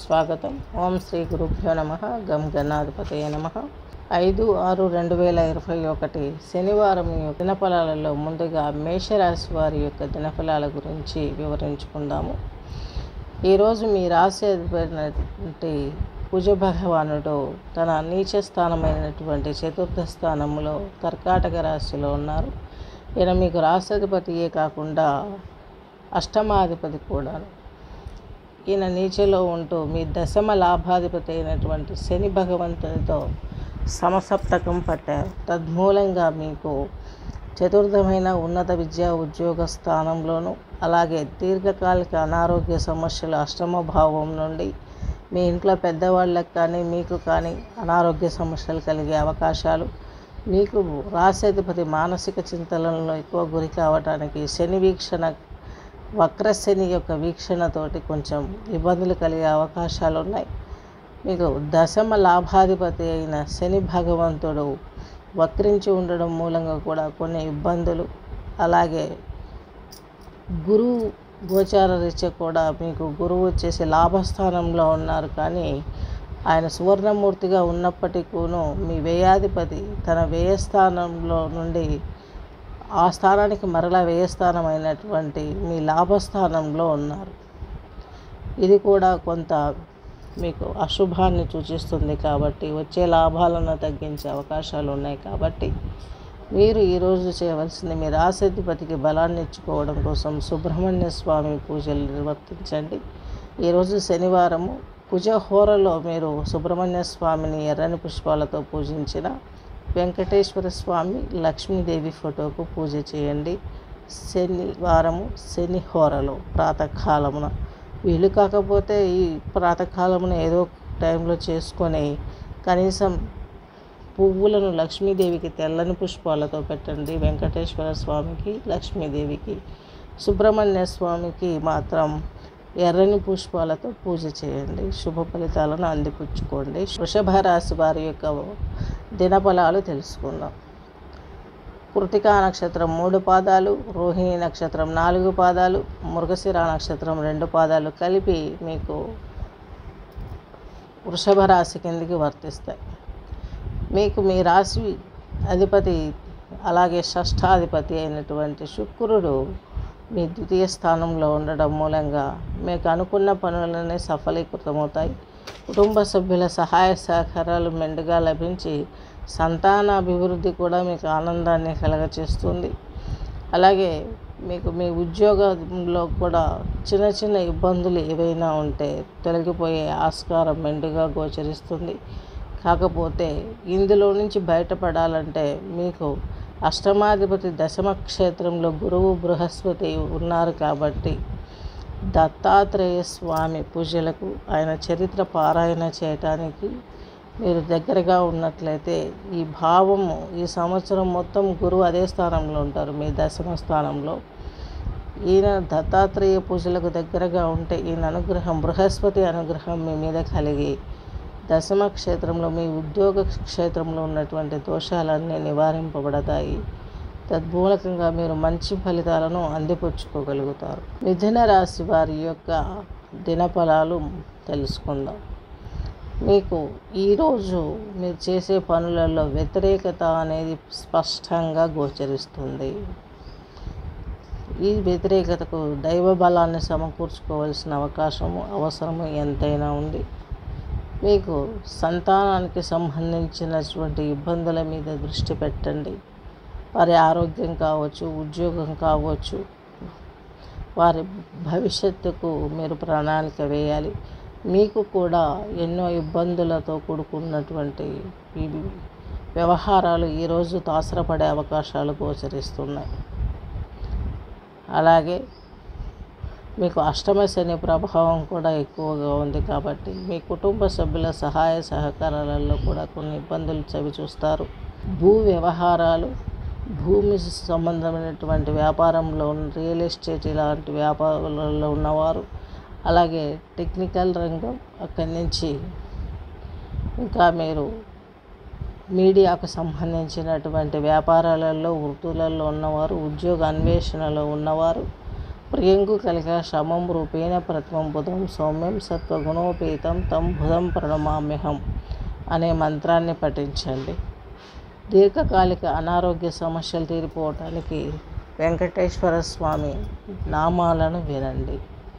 స్వాగతం ఓం శ్రీ గురుభ్యో నమ గం గణాధిపతయ నమ ఐదు ఆరు రెండు వేల ఇరవై ఒకటి శనివారం యొక్క దినఫలాలలో ముందుగా మేషరాశి వారి యొక్క దినఫలాల గురించి వివరించుకుందాము ఈరోజు మీ రాశి అధిపతి కుజ భగవానుడు తన నీచ స్థానమైనటువంటి చతుర్థ స్థానంలో కర్కాటక రాశిలో ఉన్నారు ఈయన మీకు రాష్ట్రాధిపతియే కాకుండా అష్టమాధిపతి కూడా ఈయన నీచలో ఉంటూ మీ దశమ లాభాధిపతి అయినటువంటి శని భగవంతునితో సమసప్తకం పట్టారు తద్మూలంగా మీకు చతుర్థమైన ఉన్నత విద్యా ఉద్యోగ స్థానంలోను అలాగే దీర్ఘకాలిక అనారోగ్య సమస్యలు అష్టమ భావం నుండి మీ ఇంట్లో పెద్దవాళ్ళకి కానీ మీకు కానీ అనారోగ్య సమస్యలు కలిగే అవకాశాలు మీకు రాశాధిపతి మానసిక చింతనలో ఎక్కువ గురి కావడానికి శని వీక్షణ వక్రశని యొక్క వీక్షణతోటి కొంచెం ఇబ్బందులు కలిగే అవకాశాలు ఉన్నాయి మీకు దశమ లాభాధిపతి అయిన శని భగవంతుడు వక్రించి ఉండడం మూలంగా కూడా కొన్ని ఇబ్బందులు అలాగే గురువు గోచార రీత్యా కూడా మీకు గురువు వచ్చేసి లాభస్థానంలో ఉన్నారు కానీ ఆయన సువర్ణమూర్తిగా ఉన్నప్పటికీను మీ వ్యయాధిపతి తన వ్యయస్థానంలో నుండి ఆ స్థానానికి మరలా వ్యయస్థానం అయినటువంటి మీ లాభస్థానంలో ఉన్నారు ఇది కూడా కొంత మీకు అశుభాన్ని సూచిస్తుంది కాబట్టి వచ్చే లాభాలను తగ్గించే అవకాశాలు ఉన్నాయి కాబట్టి మీరు ఈరోజు చేయవలసింది మీ రాశాధిపతికి బలాన్ని ఇచ్చుకోవడం కోసం సుబ్రహ్మణ్య స్వామి పూజలు నిర్వర్తించండి ఈరోజు శనివారము కుజహోరలో మీరు సుబ్రహ్మణ్య స్వామిని ఎర్రని పుష్పాలతో పూజించిన వెంకటేశ్వర స్వామి లక్ష్మీదేవి ఫోటోకు పూజ చేయండి శనివారము శని హోరలో ప్రాతకాలమున వీలు కాకపోతే ఈ ప్రాతకాలమున ఏదో టైంలో చేసుకొని కనీసం పువ్వులను లక్ష్మీదేవికి తెల్లని పుష్పాలతో పెట్టండి వెంకటేశ్వర స్వామికి లక్ష్మీదేవికి సుబ్రహ్మణ్య స్వామికి మాత్రం ఎర్రని పుష్పాలతో పూజ చేయండి శుభ ఫలితాలను అందిపుచ్చుకోండి వృషభ రాశి వారి యొక్క దినఫలాలు తెలుసుకుందాం కృతికా నక్షత్రం మూడు పాదాలు రోహిణి నక్షత్రం నాలుగు పాదాలు మృగశిర నక్షత్రం రెండు పాదాలు కలిపి మీకు వృషభ రాశి కిందికి వర్తిస్తాయి మీకు మీ రాశి అధిపతి అలాగే షష్ఠాధిపతి అయినటువంటి శుక్రుడు మీ ద్వితీయ స్థానంలో ఉండడం మూలంగా మీకు అనుకున్న పనులనే సఫలీకృతమవుతాయి కుటుంబ సభ్యుల సహాయ సహకారాలు మెండుగా లభించి సంతాన అభివృద్ధి కూడా మీకు ఆనందాన్ని కలగచేస్తుంది అలాగే మీకు మీ ఉద్యోగంలో కూడా చిన్న చిన్న ఇబ్బందులు ఏవైనా ఉంటే తొలగిపోయే ఆస్కారం మెండుగా గోచరిస్తుంది కాకపోతే ఇందులో నుంచి బయటపడాలంటే మీకు అష్టమాధిపతి దశమ క్షేత్రంలో గురువు బృహస్పతి ఉన్నారు కాబట్టి దత్తాత్రేయ స్వామి పూజలకు ఆయన చరిత్ర పారాయణ చేయటానికి మీరు దగ్గరగా ఉన్నట్లయితే ఈ భావము ఈ సంవత్సరం మొత్తం గురువు అదే స్థానంలో ఉంటారు మీ దశమ స్థానంలో ఈయన దత్తాత్రేయ పూజలకు దగ్గరగా ఉంటే ఈయన అనుగ్రహం బృహస్పతి అనుగ్రహం మీ మీద కలిగి దశమ క్షేత్రంలో మీ ఉద్యోగ క్షేత్రంలో ఉన్నటువంటి దోషాలన్నీ నివారింపబడతాయి తద్మూలకంగా మీరు మంచి ఫలితాలను అందిపుచ్చుకోగలుగుతారు మిథున రాశి వారి యొక్క దినఫలాలు తెలుసుకుందాం మీకు ఈరోజు మీరు చేసే పనులలో వ్యతిరేకత అనేది స్పష్టంగా గోచరిస్తుంది ఈ వ్యతిరేకతకు దైవ బలాన్ని సమకూర్చుకోవాల్సిన అవకాశము అవసరము ఎంతైనా ఉంది మీకు సంతానానికి సంబంధించినటువంటి ఇబ్బందుల మీద దృష్టి పెట్టండి వారి ఆరోగ్యం కావచ్చు ఉద్యోగం కావచ్చు వారి భవిష్యత్తుకు మీరు ప్రణాళిక వేయాలి మీకు కూడా ఎన్నో ఇబ్బందులతో కూడుకున్నటువంటి ఈ వ్యవహారాలు ఈరోజు తాసరపడే అవకాశాలు గోచరిస్తున్నాయి అలాగే మీకు అష్టమ శని ప్రభావం కూడా ఎక్కువగా ఉంది కాబట్టి మీ కుటుంబ సభ్యుల సహాయ సహకారాలలో కూడా కొన్ని ఇబ్బందులు చవి చూస్తారు భూ వ్యవహారాలు భూమి సంబంధమైనటువంటి వ్యాపారంలో రియల్ ఎస్టేట్ ఇలాంటి వ్యాపారాలలో ఉన్నవారు అలాగే టెక్నికల్ రంగం అక్కడి నుంచి ఇంకా మీరు మీడియాకు సంబంధించినటువంటి వ్యాపారాలలో వృత్తులలో ఉన్నవారు ఉద్యోగ అన్వేషణలో ఉన్నవారు ప్రియంగు కలిగ శమం రూపేణ ప్రతిమం బుధం సౌమ్యం సత్వగుణోపేతం తం బుధం ప్రణమామ్యహం అనే మంత్రాన్ని పఠించండి దీర్ఘకాలిక అనారోగ్య సమస్యలు తీరిపోవటానికి వెంకటేశ్వర స్వామి నామాలను వినండి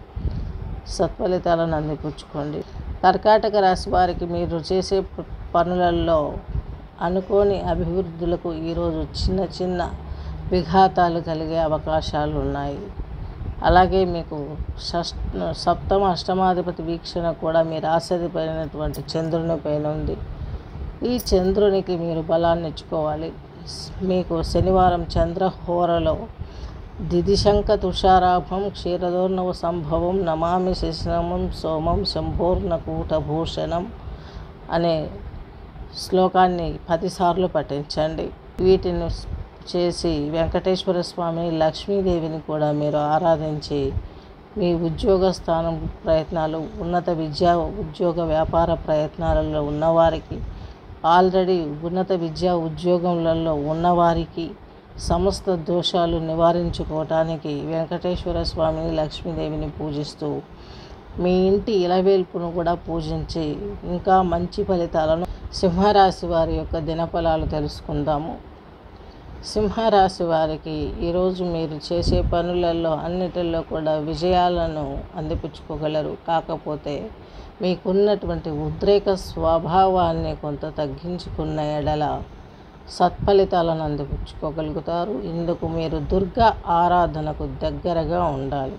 సత్ఫలితాలను అందిపుచ్చుకోండి కర్కాటక రాశి వారికి మీరు చేసే ప- పనులలో అనుకోని అభివృద్ధులకు ఈరోజు చిన్న చిన్న విఘాతాలు కలిగే అవకాశాలు ఉన్నాయి అలాగే మీకు షష్ సప్తమ అష్టమాధిపతి వీక్షణ కూడా మీ రాశిపైనటువంటి చంద్రుని పైన ఉంది ఈ చంద్రునికి మీరు బలాన్ని ఇచ్చుకోవాలి మీకు శనివారం చంద్రహోరలో దిదిశంక తుషారాభం క్షీరదోర్ణవ సంభవం నమామి శశినమం సోమం శంభోర్ణకూటభూషణం అనే శ్లోకాన్ని పదిసార్లు పఠించండి వీటిని చేసి వెంకటేశ్వర స్వామిని లక్ష్మీదేవిని కూడా మీరు ఆరాధించి మీ ఉద్యోగ స్థానం ప్రయత్నాలు ఉన్నత విద్యా ఉద్యోగ వ్యాపార ప్రయత్నాలలో ఉన్నవారికి ఆల్రెడీ ఉన్నత విద్యా ఉద్యోగములలో ఉన్నవారికి సమస్త దోషాలు నివారించుకోవటానికి వెంకటేశ్వర స్వామిని లక్ష్మీదేవిని పూజిస్తూ మీ ఇంటి ఇలవేల్పును కూడా పూజించి ఇంకా మంచి ఫలితాలను సింహరాశి వారి యొక్క దినఫలాలు తెలుసుకుందాము సింహరాశి వారికి ఈరోజు మీరు చేసే పనులలో అన్నిటిలో కూడా విజయాలను అందిపుచ్చుకోగలరు కాకపోతే మీకున్నటువంటి ఉద్రేక స్వభావాన్ని కొంత తగ్గించుకున్న ఎడల సత్ఫలితాలను అందిపుచ్చుకోగలుగుతారు ఇందుకు మీరు దుర్గా ఆరాధనకు దగ్గరగా ఉండాలి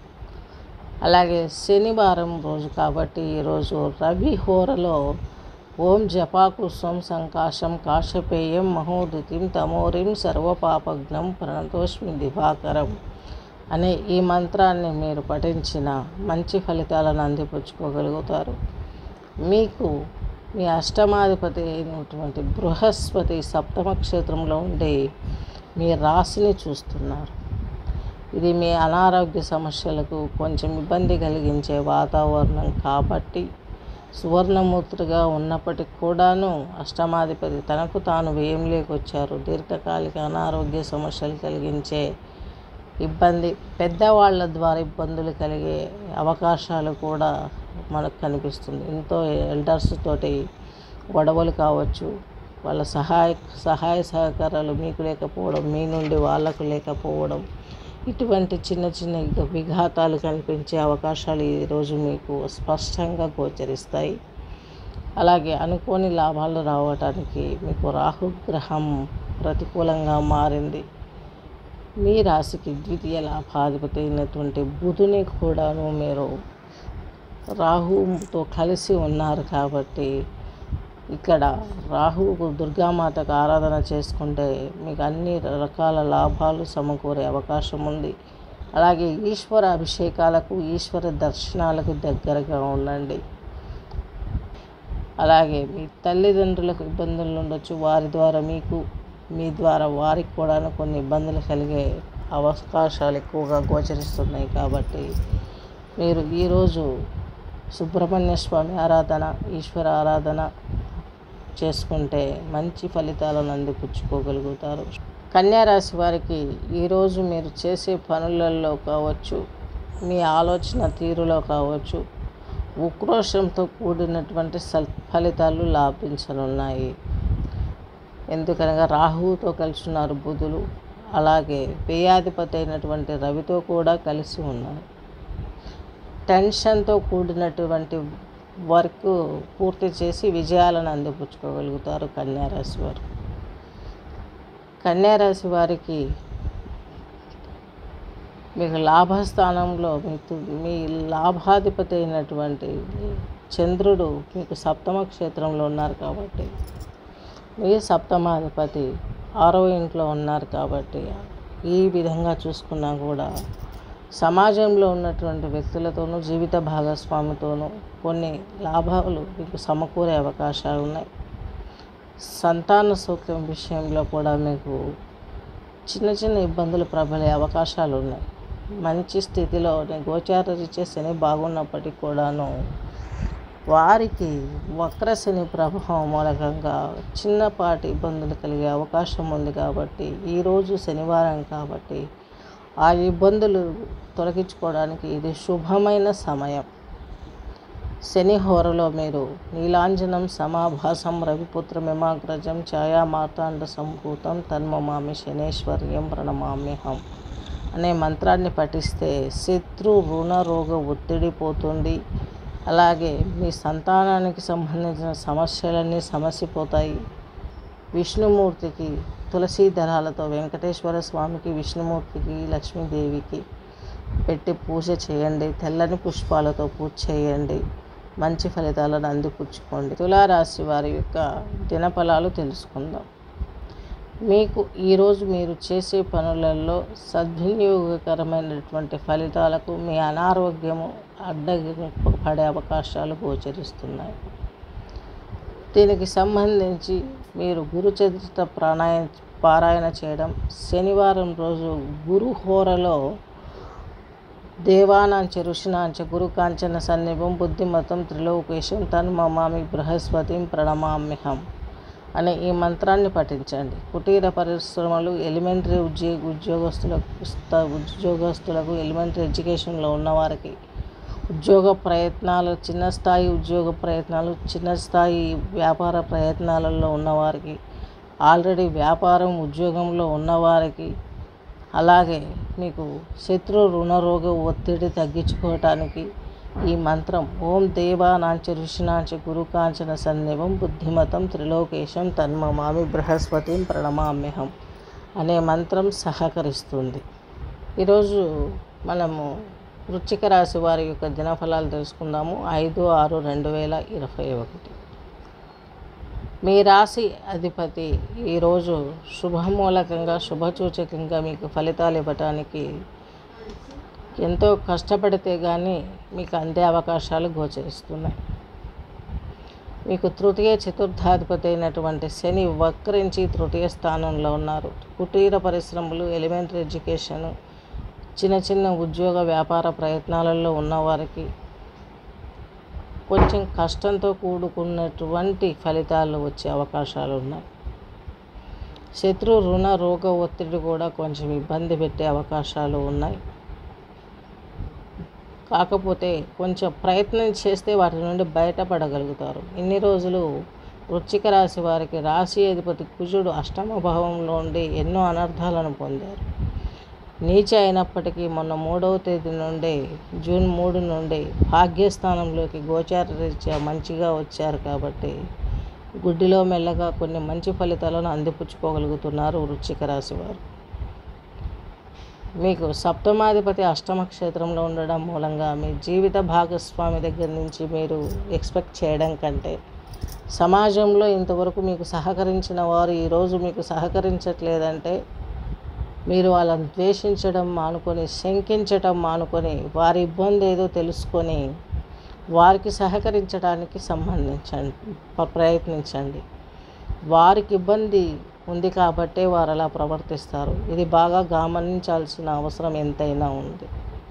అలాగే శనివారం రోజు కాబట్టి ఈరోజు రవి హోరలో ఓం జపాకుస్వం సంకాశం కాశపేయం మహోదితిం తమోరిం సర్వపాపఘ్నం ప్రణతోష్మి దివాకరం అనే ఈ మంత్రాన్ని మీరు పఠించిన మంచి ఫలితాలను అందిపుచ్చుకోగలుగుతారు మీకు మీ అష్టమాధిపతి అయినటువంటి బృహస్పతి సప్తమ క్షేత్రంలో ఉండి మీ రాశిని చూస్తున్నారు ఇది మీ అనారోగ్య సమస్యలకు కొంచెం ఇబ్బంది కలిగించే వాతావరణం కాబట్టి సువర్ణమూర్తిగా ఉన్నప్పటికి కూడాను అష్టమాధిపతి తనకు తాను వ్యయం లేకొచ్చారు దీర్ఘకాలిక అనారోగ్య సమస్యలు కలిగించే ఇబ్బంది పెద్దవాళ్ళ ద్వారా ఇబ్బందులు కలిగే అవకాశాలు కూడా మనకు కనిపిస్తుంది ఎంతో ఎల్డర్స్ తోటి గొడవలు కావచ్చు వాళ్ళ సహాయ సహాయ సహకారాలు మీకు లేకపోవడం మీ నుండి వాళ్ళకు లేకపోవడం ఇటువంటి చిన్న చిన్న ఇక విఘాతాలు కనిపించే అవకాశాలు ఈరోజు మీకు స్పష్టంగా గోచరిస్తాయి అలాగే అనుకోని లాభాలు రావటానికి మీకు రాహుగ్రహం ప్రతికూలంగా మారింది మీ రాశికి ద్వితీయ లాభాధిపతి అయినటువంటి బుధుని కూడాను మీరు రాహుతో కలిసి ఉన్నారు కాబట్టి ఇక్కడ రాహువుకు దుర్గామాతకు ఆరాధన చేసుకుంటే మీకు అన్ని రకాల లాభాలు సమకూరే అవకాశం ఉంది అలాగే ఈశ్వర అభిషేకాలకు ఈశ్వర దర్శనాలకు దగ్గరగా ఉండండి అలాగే మీ తల్లిదండ్రులకు ఇబ్బందులు ఉండొచ్చు వారి ద్వారా మీకు మీ ద్వారా వారికి కూడా కొన్ని ఇబ్బందులు కలిగే అవకాశాలు ఎక్కువగా గోచరిస్తున్నాయి కాబట్టి మీరు ఈరోజు సుబ్రహ్మణ్య స్వామి ఆరాధన ఈశ్వర ఆరాధన చేసుకుంటే మంచి ఫలితాలను అందిపుచ్చుకోగలుగుతారు కన్యారాశి వారికి ఈరోజు మీరు చేసే పనులలో కావచ్చు మీ ఆలోచన తీరులో కావచ్చు ఉక్రోషంతో కూడినటువంటి సల్ ఫలితాలు లాభించనున్నాయి ఎందుకనగా రాహువుతో కలిసి ఉన్నారు బుధులు అలాగే వ్యయాధిపతి అయినటువంటి రవితో కూడా కలిసి ఉన్నారు టెన్షన్తో కూడినటువంటి వర్క్ పూర్తి చేసి విజయాలను అందిపుచ్చుకోగలుగుతారు కన్యారాశి వారు కన్యారాశి వారికి మీకు లాభస్థానంలో మీకు మీ లాభాధిపతి అయినటువంటి చంద్రుడు మీకు సప్తమ క్షేత్రంలో ఉన్నారు కాబట్టి మీ సప్తమాధిపతి ఆరవ ఇంట్లో ఉన్నారు కాబట్టి ఈ విధంగా చూసుకున్నా కూడా సమాజంలో ఉన్నటువంటి వ్యక్తులతోనూ జీవిత భాగస్వామితోనూ కొన్ని లాభాలు మీకు సమకూరే అవకాశాలు ఉన్నాయి సంతాన సౌఖ్యం విషయంలో కూడా మీకు చిన్న చిన్న ఇబ్బందులు ప్రబలే అవకాశాలు ఉన్నాయి మంచి స్థితిలో గోచార రీత్యా శని బాగున్నప్పటికీ కూడాను వారికి వక్రశని ప్రభావం మూలకంగా చిన్నపాటి ఇబ్బందులు కలిగే అవకాశం ఉంది కాబట్టి ఈరోజు శనివారం కాబట్టి ఆ ఇబ్బందులు తొలగించుకోవడానికి ఇది శుభమైన సమయం శని హోరలో మీరు నీలాంజనం సమాభాసం రవిపుత్రమిమాగ్రజం ఛాయామాతాండ సంభూతం తన్మమామి శనేశ్వర్యం ప్రణమామ్యహం అనే మంత్రాన్ని పఠిస్తే శత్రు రుణ రోగ ఒత్తిడి పోతుంది అలాగే మీ సంతానానికి సంబంధించిన సమస్యలన్నీ సమసిపోతాయి విష్ణుమూర్తికి తులసీ దళాలతో వెంకటేశ్వర స్వామికి విష్ణుమూర్తికి లక్ష్మీదేవికి పెట్టి పూజ చేయండి తెల్లని పుష్పాలతో పూజ చేయండి మంచి ఫలితాలను అందిపుచ్చుకోండి తులారాశి వారి యొక్క దినఫలాలు తెలుసుకుందాం మీకు ఈరోజు మీరు చేసే పనులలో సద్వినియోగకరమైనటువంటి ఫలితాలకు మీ అనారోగ్యము అడ్డపడే అవకాశాలు గోచరిస్తున్నాయి దీనికి సంబంధించి మీరు గురు చరిత్ర ప్రాణాయ పారాయణ చేయడం శనివారం రోజు గురు హోరలో దేవానాంచ ఋషినాంచ గురు కాంచన సన్నిభం బుద్ధిమతం త్రిలోకేశం తన్మమామి బృహస్పతిం ప్రణమామ్యహం అనే ఈ మంత్రాన్ని పఠించండి కుటీర పరిశ్రమలు ఎలిమెంటరీ ఉద్యోగ ఉద్యోగస్తులకు స్థ- ఉద్యోగస్తులకు ఎలిమెంటరీ ఎడ్యుకేషన్లో ఉన్నవారికి ఉద్యోగ ప్రయత్నాలు చిన్న స్థాయి ఉద్యోగ ప్రయత్నాలు చిన్న స్థాయి వ్యాపార ప్రయత్నాలలో ఉన్నవారికి ఆల్రెడీ వ్యాపారం ఉద్యోగంలో ఉన్నవారికి అలాగే మీకు శత్రు రుణరోగ ఒత్తిడి తగ్గించుకోవటానికి ఈ మంత్రం ఓం దేవానాంచ ఋషినాంచ గురు కాంచన సన్నివం బుద్ధిమతం త్రిలోకేశం తన్మమామి బృహస్పతిం ప్రణమామ్యహం అనే మంత్రం సహకరిస్తుంది ఈరోజు మనము వృశ్చిక రాశి వారి యొక్క దినఫలాలు తెలుసుకుందాము ఐదు ఆరు రెండు వేల ఇరవై ఒకటి మీ రాశి అధిపతి ఈరోజు శుభమూలకంగా శుభసూచకంగా మీకు ఫలితాలు ఇవ్వటానికి ఎంతో కష్టపడితే కానీ మీకు అందే అవకాశాలు గోచరిస్తున్నాయి మీకు తృతీయ చతుర్థాధిపతి అయినటువంటి శని వక్రించి తృతీయ స్థానంలో ఉన్నారు కుటీర పరిశ్రమలు ఎలిమెంటరీ ఎడ్యుకేషన్ చిన్న చిన్న ఉద్యోగ వ్యాపార ప్రయత్నాలలో ఉన్నవారికి కొంచెం కష్టంతో కూడుకున్నటువంటి ఫలితాలు వచ్చే అవకాశాలు ఉన్నాయి శత్రు రుణ రోగ ఒత్తిడి కూడా కొంచెం ఇబ్బంది పెట్టే అవకాశాలు ఉన్నాయి కాకపోతే కొంచెం ప్రయత్నం చేస్తే వాటి నుండి బయటపడగలుగుతారు ఇన్ని రోజులు వృశ్చిక రాశి వారికి రాశి అధిపతి కుజుడు అష్టమ భావంలో ఉండి ఎన్నో అనర్థాలను పొందారు నీచ అయినప్పటికీ మొన్న మూడవ తేదీ నుండి జూన్ మూడు నుండి భాగ్యస్థానంలోకి గోచార రీత్యా మంచిగా వచ్చారు కాబట్టి గుడ్డిలో మెల్లగా కొన్ని మంచి ఫలితాలను అందిపుచ్చుకోగలుగుతున్నారు వృశ్చిక రాశి వారు మీకు సప్తమాధిపతి అష్టమ క్షేత్రంలో ఉండడం మూలంగా మీ జీవిత భాగస్వామి దగ్గర నుంచి మీరు ఎక్స్పెక్ట్ చేయడం కంటే సమాజంలో ఇంతవరకు మీకు సహకరించిన వారు ఈరోజు మీకు సహకరించట్లేదంటే మీరు వాళ్ళని ద్వేషించడం మానుకొని శంకించడం మానుకొని వారి ఇబ్బంది ఏదో తెలుసుకొని వారికి సహకరించడానికి సంబంధించండి ప- ప్రయత్నించండి వారికి ఇబ్బంది ఉంది కాబట్టే వారు అలా ప్రవర్తిస్తారు ఇది బాగా గమనించాల్సిన అవసరం ఎంతైనా ఉంది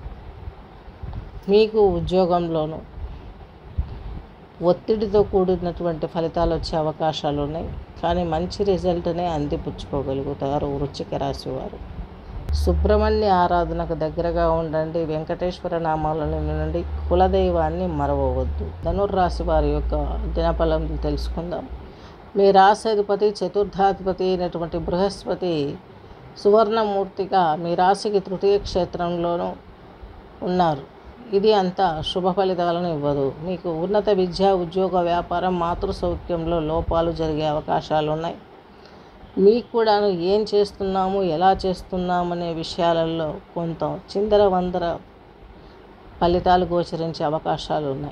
మీకు ఉద్యోగంలోనూ ఒత్తిడితో కూడినటువంటి ఫలితాలు వచ్చే అవకాశాలు ఉన్నాయి కానీ మంచి రిజల్ట్నే అందిపుచ్చుకోగలుగుతారు వృశ్చిక రాశి వారు సుబ్రహ్మణ్య ఆరాధనకు దగ్గరగా ఉండండి వెంకటేశ్వర నామాలను వినండి కులదైవాన్ని మరవవద్దు ధనుర్రాశి వారి యొక్క దినఫలం తెలుసుకుందాం మీ రాశాధిపతి చతుర్థాధిపతి అయినటువంటి బృహస్పతి సువర్ణమూర్తిగా మీ రాశికి తృతీయ క్షేత్రంలోనూ ఉన్నారు ఇది అంత శుభ ఫలితాలను ఇవ్వదు మీకు ఉన్నత విద్య ఉద్యోగ వ్యాపారం మాతృ సౌఖ్యంలో లోపాలు జరిగే అవకాశాలు ఉన్నాయి మీకు కూడా ఏం చేస్తున్నాము ఎలా చేస్తున్నాము అనే విషయాలలో కొంత చిందర వందర ఫలితాలు గోచరించే అవకాశాలు ఉన్నాయి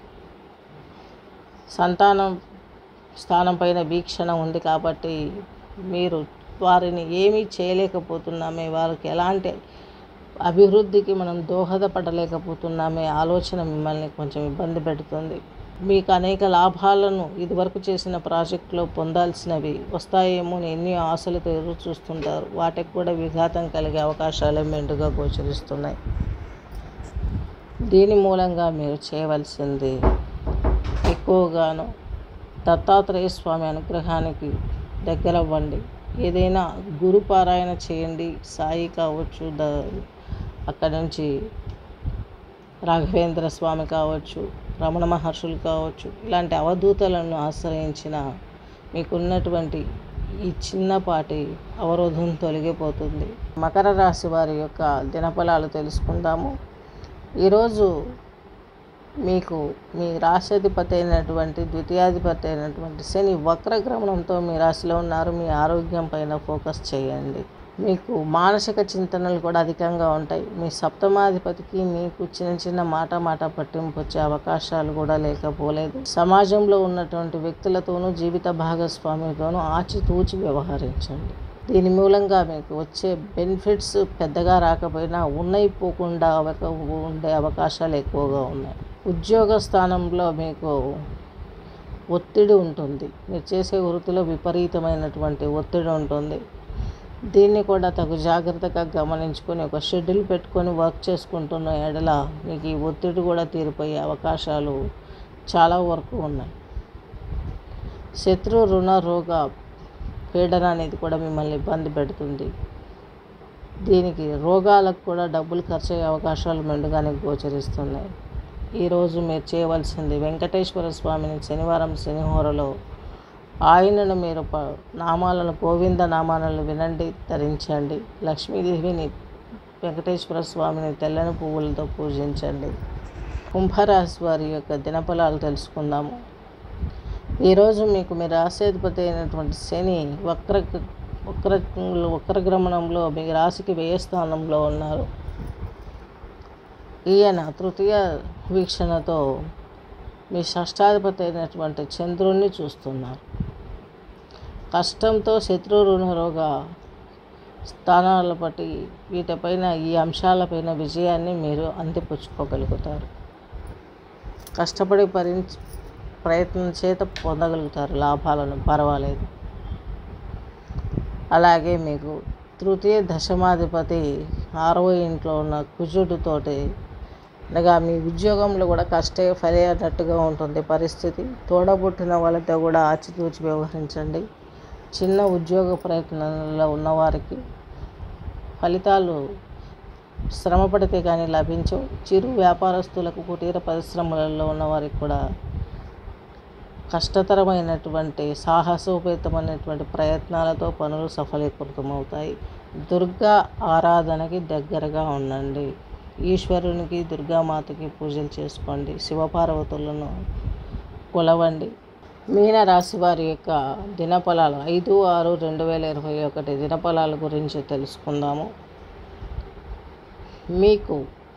సంతానం స్థానం పైన వీక్షణ ఉంది కాబట్టి మీరు వారిని ఏమీ చేయలేకపోతున్నామే వారికి ఎలాంటి అభివృద్ధికి మనం దోహదపడలేకపోతున్నామే ఆలోచన మిమ్మల్ని కొంచెం ఇబ్బంది పెడుతుంది మీకు అనేక లాభాలను ఇదివరకు చేసిన ప్రాజెక్టులో పొందాల్సినవి వస్తాయేమో అని ఎన్ని ఆశలతో ఎదురు చూస్తుంటారు వాటికి కూడా విఘాతం కలిగే అవకాశాలే మెండుగా గోచరిస్తున్నాయి దీని మూలంగా మీరు చేయవలసింది ఎక్కువగాను దత్తాత్రేయ స్వామి అనుగ్రహానికి దగ్గరవ్వండి ఏదైనా గురు పారాయణ చేయండి సాయి కావచ్చు ద అక్కడ నుంచి రాఘవేంద్ర స్వామి కావచ్చు రమణ మహర్షులు కావచ్చు ఇలాంటి అవధూతలను ఆశ్రయించిన మీకున్నటువంటి ఈ చిన్నపాటి అవరోధం తొలగిపోతుంది మకర రాశి వారి యొక్క దినఫలాలు తెలుసుకుందాము ఈరోజు మీకు మీ రాశాధిపతి అయినటువంటి ద్వితీయాధిపతి అయినటువంటి శని వక్రగ్రమణంతో మీ రాశిలో ఉన్నారు మీ ఆరోగ్యం పైన ఫోకస్ చేయండి మీకు మానసిక చింతనలు కూడా అధికంగా ఉంటాయి మీ సప్తమాధిపతికి మీకు చిన్న చిన్న మాట మాట పట్టింపు వచ్చే అవకాశాలు కూడా లేకపోలేదు సమాజంలో ఉన్నటువంటి వ్యక్తులతోనూ జీవిత భాగస్వామితోనూ ఆచితూచి వ్యవహరించండి దీని మూలంగా మీకు వచ్చే బెనిఫిట్స్ పెద్దగా రాకపోయినా ఉన్నాయి పోకుండా అవక- ఉండే అవకాశాలు ఎక్కువగా ఉన్నాయి ఉద్యోగ స్థానంలో మీకు ఒత్తిడి ఉంటుంది మీరు చేసే వృత్తిలో విపరీతమైనటువంటి ఒత్తిడి ఉంటుంది దీన్ని కూడా తగు జాగ్రత్తగా గమనించుకొని ఒక షెడ్యూల్ పెట్టుకొని వర్క్ చేసుకుంటున్న ఎడల మీకు ఈ ఒత్తిడి కూడా తీరిపోయే అవకాశాలు చాలా వరకు ఉన్నాయి శత్రు రుణ రోగ పీడన అనేది కూడా మిమ్మల్ని ఇబ్బంది పెడుతుంది దీనికి రోగాలకు కూడా డబ్బులు ఖర్చు అయ్యే అవకాశాలు మెండుగానే గోచరిస్తున్నాయి ఈరోజు మీరు చేయవలసింది వెంకటేశ్వర స్వామిని శనివారం శనిహోరలో ఆయనను మీరు ప నామాలను గోవింద నామాలను వినండి ధరించండి లక్ష్మీదేవిని వెంకటేశ్వర స్వామిని తెల్లని పువ్వులతో పూజించండి కుంభరాశి వారి యొక్క దినఫలాలు తెలుసుకుందాము ఈరోజు మీకు మీ రాశాధిపతి అయినటువంటి శని వక్ర వక్ర వక్రగ్రమణంలో మీ రాశికి వ్యయ స్థానంలో ఉన్నారు ఈయన తృతీయ వీక్షణతో మీ షష్టాధిపతి అయినటువంటి చంద్రుణ్ణి చూస్తున్నారు కష్టంతో శత్రు రుణ రోగ స్థానాల బట్టి వీటిపైన ఈ అంశాలపైన విజయాన్ని మీరు అందిపుచ్చుకోగలుగుతారు కష్టపడి భరించి ప్రయత్నం చేత పొందగలుగుతారు లాభాలను పర్వాలేదు అలాగే మీకు తృతీయ దశమాధిపతి ఆరవ ఇంట్లో ఉన్న కుజుడితోటి అనగా మీ ఉద్యోగంలో కూడా కష్టే ఫలి అన్నట్టుగా ఉంటుంది పరిస్థితి తోడబుట్టిన వాళ్ళతో కూడా ఆచితూచి వ్యవహరించండి చిన్న ఉద్యోగ ప్రయత్నంలో ఉన్నవారికి ఫలితాలు శ్రమ పడితే కానీ లభించవు చిరు వ్యాపారస్తులకు కుటీర పరిశ్రమలలో ఉన్నవారికి కూడా కష్టతరమైనటువంటి సాహసోపేతమైనటువంటి ప్రయత్నాలతో పనులు సఫలీకృతమవుతాయి దుర్గా ఆరాధనకి దగ్గరగా ఉండండి ఈశ్వరునికి దుర్గామాతకి పూజలు చేసుకోండి శివపార్వతులను కొలవండి మీన రాశి వారి యొక్క దినఫలాలు ఐదు ఆరు రెండు వేల ఇరవై ఒకటి దినఫలాల గురించి తెలుసుకుందాము మీకు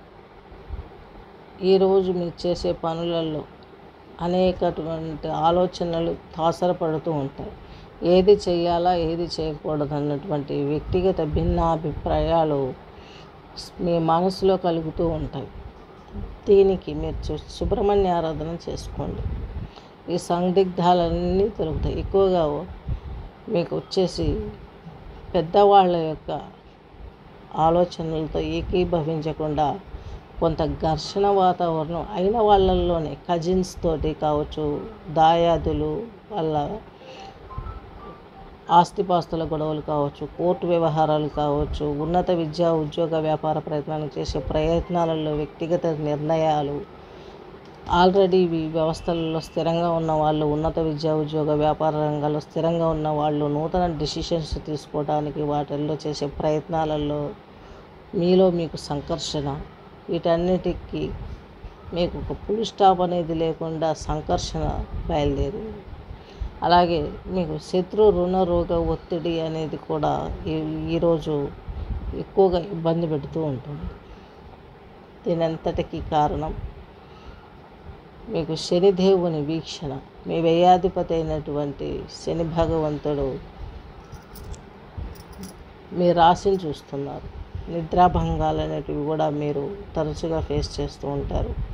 ఈరోజు మీరు చేసే పనులలో అనేకటువంటి ఆలోచనలు తాసరపడుతూ ఉంటాయి ఏది చేయాలా ఏది చేయకూడదు అన్నటువంటి వ్యక్తిగత భిన్నాభిప్రాయాలు మీ మనసులో కలుగుతూ ఉంటాయి దీనికి మీరు సు- సుబ్రహ్మణ్య ఆరాధన చేసుకోండి ఈ సందిగ్ధాలన్నీ దొరుకుతాయి ఎక్కువగా మీకు వచ్చేసి పెద్దవాళ్ళ యొక్క ఆలోచనలతో ఏకీభవించకుండా కొంత ఘర్షణ వాతావరణం అయిన వాళ్ళల్లోనే కజిన్స్ తోటి కావచ్చు దాయాదులు వాళ్ళ ఆస్తిపాస్తుల గొడవలు కావచ్చు కోర్టు వ్యవహారాలు కావచ్చు ఉన్నత విద్యా ఉద్యోగ వ్యాపార ప్రయత్నాలు చేసే ప్రయత్నాలలో వ్యక్తిగత నిర్ణయాలు ఆల్రెడీ ఈ వ్యవస్థలలో స్థిరంగా ఉన్న వాళ్ళు ఉన్నత విద్యా ఉద్యోగ వ్యాపార రంగాల్లో స్థిరంగా ఉన్న వాళ్ళు నూతన డిసిషన్స్ తీసుకోవడానికి వాటిల్లో చేసే ప్రయత్నాలలో మీలో మీకు సంకర్షణ వీటన్నిటికీ మీకు ఒక ఫుల్ స్టాప్ అనేది లేకుండా సంకర్షణ బయలుదేరింది అలాగే మీకు శత్రు రుణ రోగ ఒత్తిడి అనేది కూడా ఈ ఈరోజు ఎక్కువగా ఇబ్బంది పెడుతూ ఉంటుంది దీని అంతటికీ కారణం మీకు శనిదేవుని వీక్షణ మీ వ్యయాధిపతి అయినటువంటి శని భగవంతుడు మీ రాశిని చూస్తున్నారు నిద్రాభంగాలు అనేటివి కూడా మీరు తరచుగా ఫేస్ చేస్తూ ఉంటారు